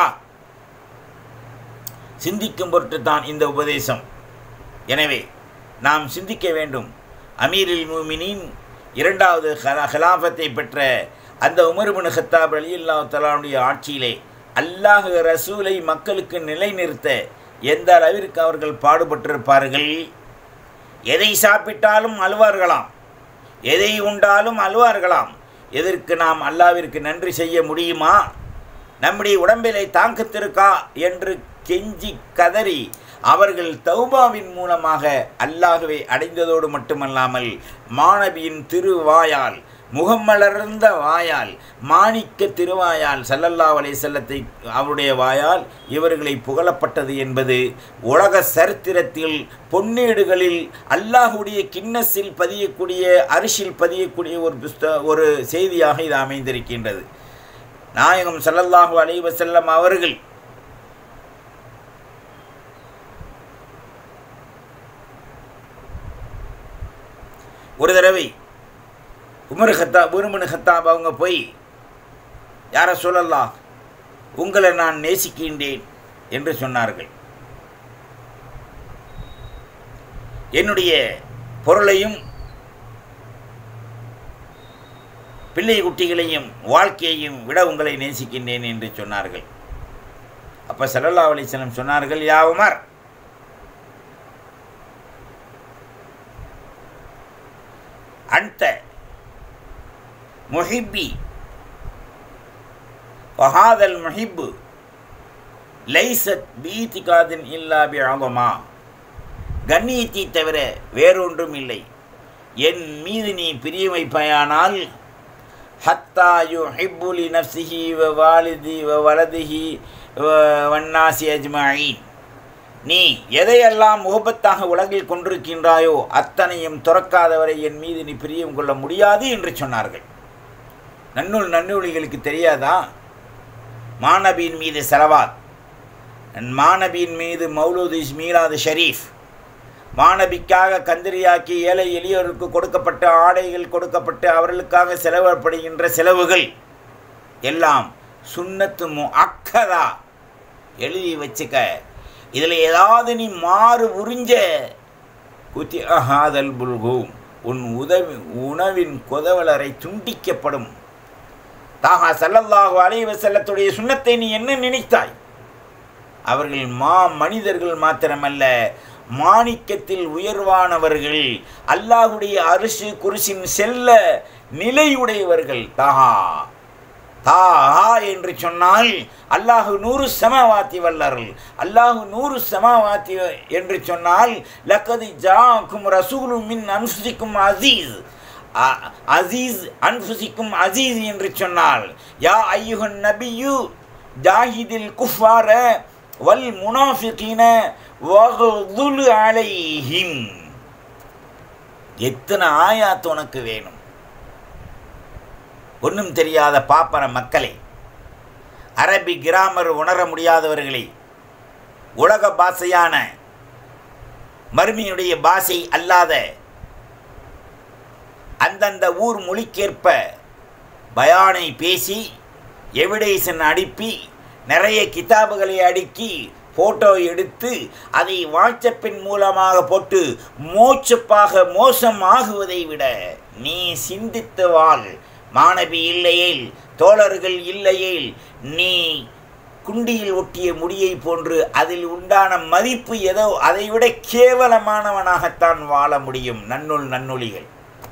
சிந்திக்கும் பொருட்டு தான் இந்த உபதேசம் எனவே நாம் சிந்திக்க வேண்டும் அமீரில் மூமினின் இரண்டாவது ஹலா ஹிலாஃபத்தை பெற்ற அந்த உமர்பின் ஹத்தாப் அலி அல்லா தலாவுடைய ஆட்சியிலே அல்லாஹ் ரசூலை மக்களுக்கு நிலைநிறுத்த எந்த அளவிற்கு அவர்கள் பாடுபட்டிருப்பார்கள் எதை சாப்பிட்டாலும் அழுவார்களாம் எதை உண்டாலும் அழுவார்களாம் எதற்கு நாம் அல்லாவிற்கு நன்றி செய்ய முடியுமா நம்முடைய உடம்பிலை தாக்கத்திருக்கா என்று கெஞ்சி கதறி அவர்கள் தௌபாவின் மூலமாக அல்லாகவே அடைந்ததோடு மட்டுமல்லாமல் மாணவியின் திருவாயால் முகமலர்ந்த வாயால் மாணிக்க திருவாயால் சல்லல்லா அலை செல்லத்தை அவருடைய வாயால் இவர்களை புகழப்பட்டது என்பது உலக சரித்திரத்தில் பொன்னேடுகளில் அல்லாஹுடைய கிண்ணஸில் பதியக்கூடிய அரிசில் பதியக்கூடிய ஒரு புஸ்த ஒரு செய்தியாக இது அமைந்திருக்கின்றது நாயகம் சல்லல்லாஹு அலைவ செல்லம் அவர்கள் ஒரு தடவை உமர் ஹத்தா உருமனு ஹத்தாப் அவங்க போய் யாரை சொல்லலாம் உங்களை நான் நேசிக்கின்றேன் என்று சொன்னார்கள் என்னுடைய பொருளையும் பிள்ளை குட்டிகளையும் வாழ்க்கையையும் விட உங்களை நேசிக்கின்றேன் என்று சொன்னார்கள் அப்போ சல்லல்லா அலிஸ்லம் சொன்னார்கள் யா உமர் அன்த முஹிப்பி வஹாதல் முஹிப்பு லைசத் பீத்திகாதின் இல்லா பி ஆகமா கண்ணியத்தை தவிர வேறொன்றும் இல்லை என் மீது நீ பிரிய வைப்பாயானால் ஹத்தா யு ஹிப்புலி நப்சிஹி வ வாலிதி வ வலதிஹி வன்னாசி அஜ்மாயின் நீ எதையெல்லாம் முகப்பத்தாக உலகில் கொண்டிருக்கின்றாயோ அத்தனையும் துறக்காதவரை என் மீது நீ பிரியம் கொள்ள முடியாது என்று சொன்னார்கள் நன்னூல் நன்னூலிகளுக்கு தெரியாதா மாணபியின் மீது செலவாத் மாணபியின் மீது மௌலூது மீலாது ஷரீஃப் மாணவிக்காக கந்திரியாக்கி ஏழை எளியோருக்கு கொடுக்கப்பட்ட ஆடைகள் கொடுக்கப்பட்டு அவர்களுக்காக செலவப்படுகின்ற செலவுகள் எல்லாம் சுண்ணத்து அக்கதா எழுதி வச்சுக்க இதில் ஏதாவது நீ மாறு உறிஞ்ச குத்தி அஹாதல் புல்கூம் உன் உதவி உணவின் கொதவலரை துண்டிக்கப்படும் தாகா சல்லல்லாஹு அலைஹி வஸல்லத்துடைய சுண்ணத்தை நீ என்ன நினைத்தாய் அவர்கள் மா மனிதர்கள் மாத்திரமல்ல மாணிக்கத்தில் உயர்வானவர்கள் அல்லாஹுடைய அரிசி குருசின் செல்ல நிலையுடையவர்கள் தாஹா தாஹா என்று சொன்னால் அல்லாஹு நூறு சமவாத்தி வல்லர்கள் அல்லாஹு நூறு சமவாத்தி என்று சொன்னால் லக்கது ஜாக்கும் ரசூலு மின் அன்ஃபுசிக்கும் அசீஸ் அ- அசீஸ் அன்ஃபுசிக்கும் அசீஸ் என்று சொன்னால் யா ஐயுகன் நபியு ஜாஹிதில் குஃபார வல் முனாஃபிகீன வகுதுல் அலைஹிம் எத்தனை ஆயாத் உனக்கு வேணும் ஒன்றும் தெரியாத பாப்பர மக்களை அரபி கிராமர் உணர முடியாதவர்களை உலக பாஷையான மருமியுடைய பாஷை அல்லாத அந்தந்த ஊர் மொழிக்கேற்ப பயானை பேசி எவிடேசன் அனுப்பி நிறைய கிதாபுகளை அடுக்கி ஃபோட்டோ எடுத்து அதை வாட்ஸ்அப்பின் மூலமாக போட்டு மோச்சப்பாக மோசம் ஆகுவதை விட நீ சிந்தித்து வாழ் மாணவி இல்லையேல் தோழர்கள் இல்லையேல் நீ குண்டியில் ஒட்டிய முடியை போன்று அதில் உண்டான மதிப்பு ஏதோ அதைவிட கேவலமானவனாகத்தான் வாழ முடியும் நன்னுள் நன்னொழிகள்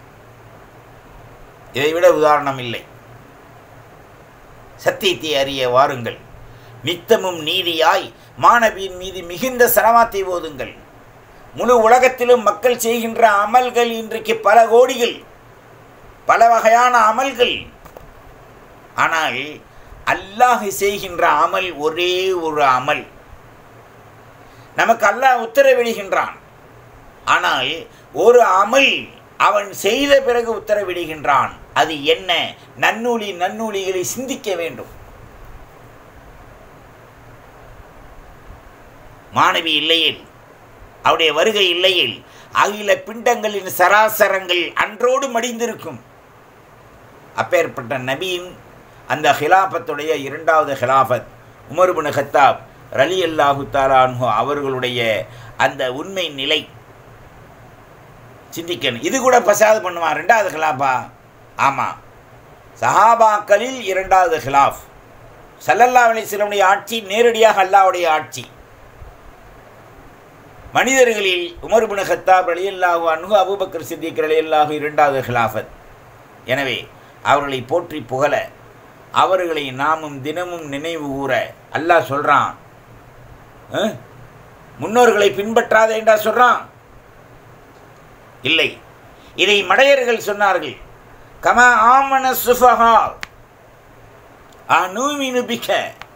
இதைவிட உதாரணம் இல்லை சத்தியத்தை அறிய வாருங்கள் நித்தமும் நீதியாய் மாணவியின் மீது மிகுந்த சரமாத்தை ஓதுங்கள் முழு உலகத்திலும் மக்கள் செய்கின்ற அமல்கள் இன்றைக்கு பல கோடிகள் பல வகையான அமல்கள் ஆனால் அல்லாஹ் செய்கின்ற அமல் ஒரே ஒரு அமல் நமக்கு அல்லாஹ் உத்தரவிடுகின்றான் ஆனால் ஒரு அமல் அவன் செய்த பிறகு உத்தரவிடுகின்றான் அது என்ன நன்னூலி நன்னூலிகளை சிந்திக்க வேண்டும் மாணவி இல்லையேல் அவருடைய வருகை இல்லையேல் அகில பிண்டங்களின் சராசரங்கள் அன்றோடு மடிந்திருக்கும் அப்பேற்பட்ட நபியின் அந்த ஹிலாஃபத்துடைய இரண்டாவது ஹிலாஃபத் உமர்புன் ஹத்தாப் ரலி அல்லாஹு தாலான்ஹு அவர்களுடைய அந்த உண்மை நிலை சிந்திக்கணும் இது கூட பசாது பண்ணுவான் ரெண்டாவது ஹிலாஃபா ஆமாம் சஹாபாக்களில் இரண்டாவது ஹிலாஃப் சல்லல்லா அலிஸ்லமுடைய ஆட்சி நேரடியாக அல்லாவுடைய ஆட்சி மனிதர்களில் உமர் பின் ஹத்தாப் ரலியல்லாஹு அன்ஹு அபூபக்கர் சித்திக் ரலியல்லாஹு இரண்டாவது ஹிலாஃபத் எனவே அவர்களை போற்றி புகழ அவர்களை நாமும் தினமும் நினைவு கூற அல்லாஹ் சொல்கிறான் முன்னோர்களை பின்பற்றாத என்றா சொல்கிறான் இல்லை இதை மடையர்கள் சொன்னார்கள் கம ஆமன சுஃபஹா அனூமினு பிக்க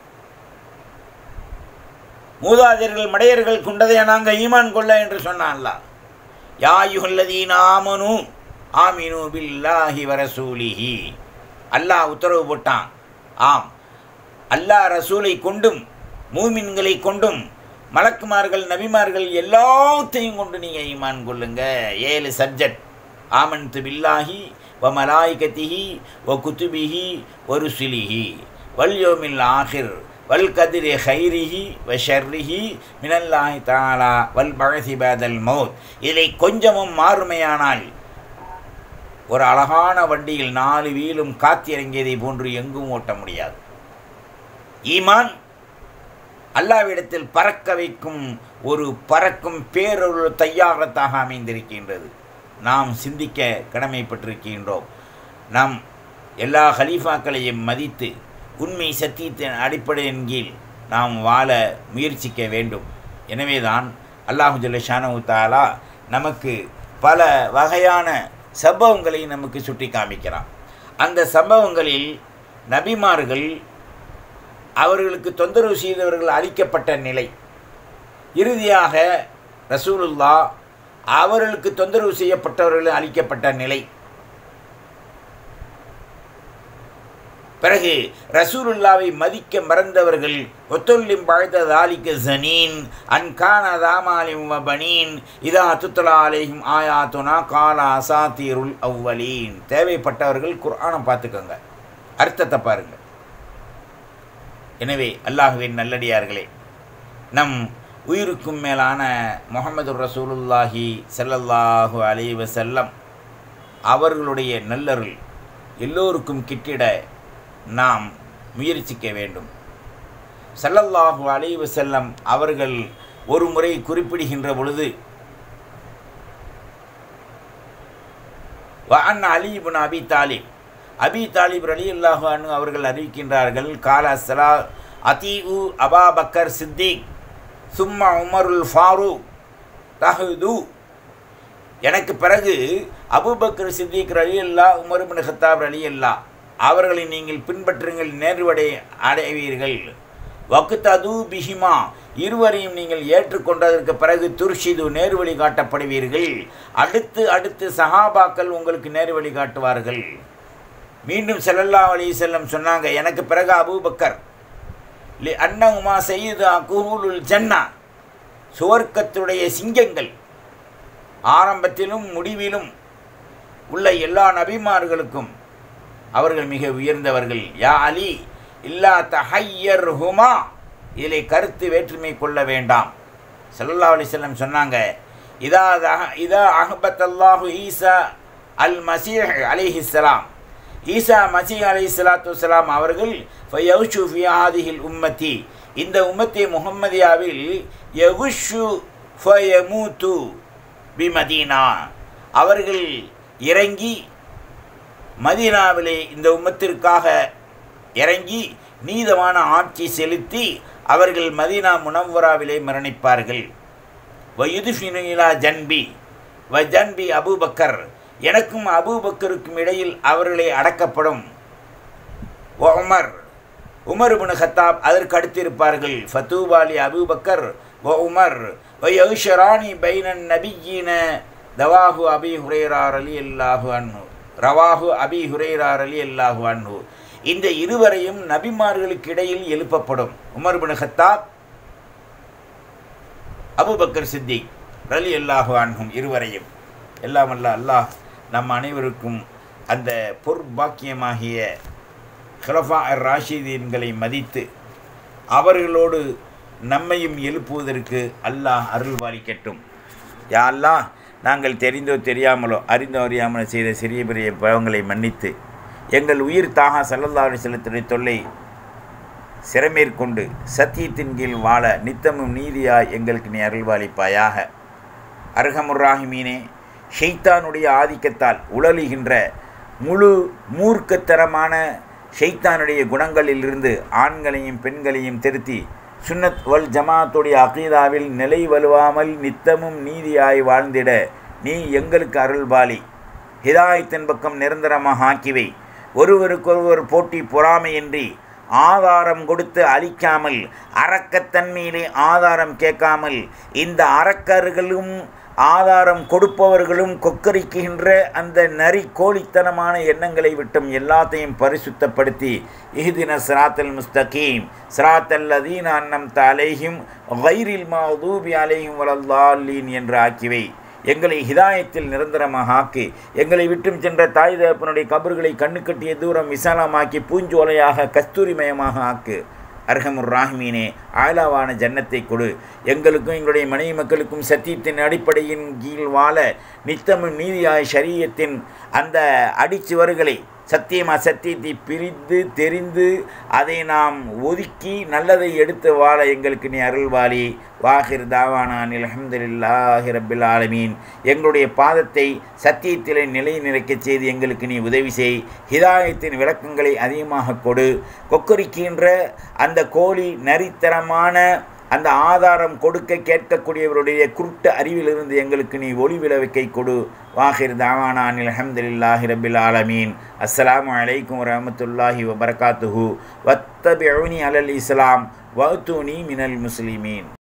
மூதாதையர்கள் மடையர்கள் கொண்டதை நாங்கள் ஈமான் கொள்ள என்று சொன்னான்ல யாயுகல்லதீன் ஆமனு ஆமினு பில்லாஹி வரசூலிஹி அல்லாஹ் உத்தரவு போட்டான் ஆம் அல்லாஹ் ரசூலை கொண்டும் மூமின்களை கொண்டும் மலக்குமார்கள் நபிமார்கள் எல்லாத்தையும் கொண்டு நீங்கள் ஈமான் கொள்ளுங்க ஏழு சப்ஜெக்ட் ஆமன்து பில்லாஹி வ மலாய்கத்திஹி வ குத்துபிஹி வ ருசுலிஹி வல்யோமில் ஆஹிர் வல் கதிரி ஹைரிஹி வ ஷர்ரிஹி மினல்லாஹி தாலா வல் பழசி பேதல் மௌத் இதை கொஞ்சமும் மாறுமையானால் ஒரு அழகான வண்டியில் நாலு வீலும் காத்திறங்கியதை போன்று எங்கும் ஓட்ட முடியாது ஈமான் அல்லாவிடத்தில் பறக்க வைக்கும் ஒரு பறக்கும் பேரொரு தையாகத்தாக அமைந்திருக்கின்றது நாம் சிந்திக்க கடமைப்பட்டிருக்கின்றோம் நாம் எல்லா ஹலீஃபாக்களையும் மதித்து உண்மை சத்தியத்தின் அடிப்படையின் கீழ் நாம் வாழ முயற்சிக்க வேண்டும் எனவேதான் அல்லாஹு ஜல்லஷானு தாலா நமக்கு பல வகையான சம்பவங்களை நமக்கு சுட்டி காமிக்கிறான் அந்த சம்பவங்களில் நபிமார்கள் அவர்களுக்கு தொந்தரவு செய்தவர்கள் அழிக்கப்பட்ட நிலை இறுதியாக ரசூலுல்லா அவர்களுக்கு தொந்தரவு செய்யப்பட்டவர்கள் அழிக்கப்பட்ட நிலை பிறகு ரசூலுல்லாவை மதிக்க மறந்தவர்கள் ஒத்தொல்லிம் பழுத தாலிக்க ஜனீன் அன்கான தாமாலிம் பனீன் இதா துத்தலா அலைஹிம் ஆயாத்துனா காலா அசாத்தீருல் அவ்வலீன் தேவைப்பட்டவர்கள் குர்ஆனை பார்த்துக்கோங்க அர்த்தத்தை பாருங்க எனவே அல்லாஹுவின் நல்லடியார்களே நம் உயிருக்கும் மேலான முகமது ரசூலுல்லாஹி ஸல்லல்லாஹு அலைஹி வஸல்லம் அவர்களுடைய நல்லருள் எல்லோருக்கும் கிட்டிட நாம் முயற்சிக்க வேண்டும் ஸல்லல்லாஹு அலைஹி வஸல்லம் அவர்கள் ஒரு முறை குறிப்பிடுகின்ற பொழுது வஅன் அலி இப்னு அபி தாலிப் அபி தாலிப் ரலியல்லாஹு அன்ஹு அவர்கள் அறிவிக்கின்றார்கள் கால சலா அதீஉ அபா பக்கர் சித்திக் சும்மா உமருல் ஃபாரூக் தஹது எனக்கு பிறகு அபுபக்கர் சித்திக் ரலி அல்லா உமர் பின் ஹத்தாப் ரலி அல்லா அவர்களை நீங்கள் பின்பற்றுங்கள் நேர்வடை அடைவீர்கள் வக்குத்தது பிஹிமா இருவரையும் நீங்கள் ஏற்றுக்கொண்டதற்கு பிறகு துர்ஷிது நேர்வழி காட்டப்படுவீர்கள் அடுத்து அடுத்து சஹாபாக்கள் உங்களுக்கு நேர்வழி காட்டுவார்கள் மீண்டும் செல்லல்லா அலி செல்லம் சொன்னாங்க எனக்கு பிறகு அபூபக்கர் லி அன்னகுமா செய்யுது குஹூலுல் ஜன்னா சுவர்க்கத்துடைய சிங்கங்கள் ஆரம்பத்திலும் முடிவிலும் உள்ள எல்லா நபிமார்களுக்கும் அவர்கள் மிக உயர்ந்தவர்கள் யா அலி இல்லா தஹையர் ஹுமா இதிலே கருத்து வேற்றுமை கொள்ள வேண்டாம் சல்லல்லா அலிசல்லம் சொன்னாங்க இதா தஹ- இதா அஹபத் அல்லாஹு ஈசா அல் மசீஹ் அலிஹிஸ்ஸலாம் ஈசா மசீஹ் அலி சலாத்து வலாம் அவர்கள் ஃபயவுஷு ஃபி ஆதிஹில் உம்மத்தி இந்த உம்மத்தி முஹம்மதியாவில் யகுஷு ஃபயமூத்து பி மதீனா அவர்கள் இறங்கி மதீனாவிலே இந்த உம்மத்திற்காக இறங்கி நீதமான ஆட்சி செலுத்தி அவர்கள் மதீனா முனவ்வராவிலே மரணிப்பார்கள் வயுதுஃபினுலா ஜன்பி வ ஜன்பி அபூபக்கர் எனக்கும் அபூபக்கருக்கும் இடையில் அவர்களே அடக்கப்படும் வ உமர் உமர் இப்னு ஹத்தாப் அதற்கு அடுத்திருப்பார்கள் ஃபத்தூபாலி அபூபக்கர் வ உமர் வ யௌஷரானி பைனன் நபியீன தவாஹு அபி ஹுரேரார் அலி அல்லாஹு அன்ஹு ரவாஹு அபி ஹுரேரார் அலி அல்லாஹு அன்ஹு இந்த இருவரையும் நபிமார்களுக்கு இடையில் எழுப்பப்படும் Umar bin Khattab Abu Bakr Siddiq ரலி அல்லாஹு அன்ஹும் இருவரையும் எல்லாம் அல்ல அல்லாஹ் நம் அனைவருக்கும் அந்த பொற்பாக்கியமாகிய ஹிலஃபா அர் ராஷிதீன்களை மதித்து அவர்களோடு நம்மையும் எழுப்புவதற்கு அல்லாஹ் அருள்பாலிக்கட்டும் யா அல்லாஹ் நாங்கள் தெரிந்தோ தெரியாமலோ அறிந்தோ அறியாமலோ செய்த சிறிய பெரிய பாவங்களை மன்னித்து எங்கள் உயிர் தாகா சல்லல்லா செலுத்துடைய தொல்லை சிறமேற்கொண்டு சத்தியத்தின் கீழ் வாழ நித்தமும் நீதியாய் எங்களுக்கு நீ அருள்பாலிப்பாயாக அர்ஹமுர்ராஹிமீனே ஷெய்தானுடைய ஆதிக்கத்தால் உழலுகின்ற முழு மூர்க்கத்தரமான ஷெய்தானுடைய குணங்களிலிருந்து ஆண்களையும் பெண்களையும் திருத்தி சுன்னத் வல் ஜமாத்துடைய அகீதாவில் நிலை வலுவாமல் நித்தமும் நீதியாய் வாழ்ந்திட நீ எங்களுக்கு அருள்பாலி ஹிதாயத்தின் பக்கம் நிரந்தரமாக ஆக்கிவை ஒருவருக்கொருவர் போட்டி பொறாமையின்றி ஆதாரம் கொடுத்து அழிக்காமல் அரக்கத்தன்மையிலே ஆதாரம் கேட்காமல் இந்த அரக்கர்களும் ஆதாரம் கொடுப்பவர்களும் கொக்கரிக்கின்ற அந்த நரி கோழித்தனமான எண்ணங்களை விட்டும் எல்லாத்தையும் பரிசுத்தப்படுத்தி இஹ்தின சிராத்தல் முஸ்தகீம் சிராத்தல் அதீன அன்னம் அலைஹிம் வைரில் மாதூபி அலைஹிம் வலல்லாலீன் என்று ஆக்கிவை எங்களை ஹிதாயத்தில் நிரந்தரமாக ஆக்கி எங்களை விட்டும் சென்ற தாய் தகப்பனுடைய கபர்களை கண்ணு கட்டிய தூரம் விசாலமாக்கி பூஞ்சோலையாக கஸ்தூரிமயமாக ஆக்கு அர்ஹமுர் ராஹ்மீனே ஆலாவான ஜன்னத்தை கொடு எங்களுக்கும் எங்களுடைய மனைவி மக்களுக்கும் சத்தியத்தின் அடிப்படையின் கீழ் வாழ நித்தமும் நீதியாய் ஷரியத்தின் அந்த அடிச்சுவர்களை சத்தியம் அசத்தியத்தை பிரித்து தெரிந்து அதை நாம் ஒதுக்கி நல்லதை எடுத்து வாழ எங்களுக்கு நீ அருள்வாளி வாஹிர் தாவானான் அலமதுல்லாஹி ரபில் ஆலமீன் எங்களுடைய பாதத்தை சத்தியத்திலே நிலை நிற்கச் செய்து எங்களுக்கு நீ உதவி செய் ஹிதாயத்தின் விளக்கங்களை அதிகமாக கொடு கொக்கரிக்கின்ற அந்த கோழி நரித்தரமான அந்த ஆதாரம் கொடுக்க கேட்கக்கூடியவருடைய குருட்டு அறிவிலிருந்து எங்களுக்கு நீ ஒளி விளைவிக்கை கொடு வாஹிர் தாவானான் அலமதுல்லாஹி ரபில் ஆலமீன் அஸ்ஸலாமு அலைக்கும் வரமத்துல்லாஹி வபரகாத்துஹு வத்தபிஉனி அலல் இஸ்லாம் வஅத்தூனி மினல் முஸ்லிமீன்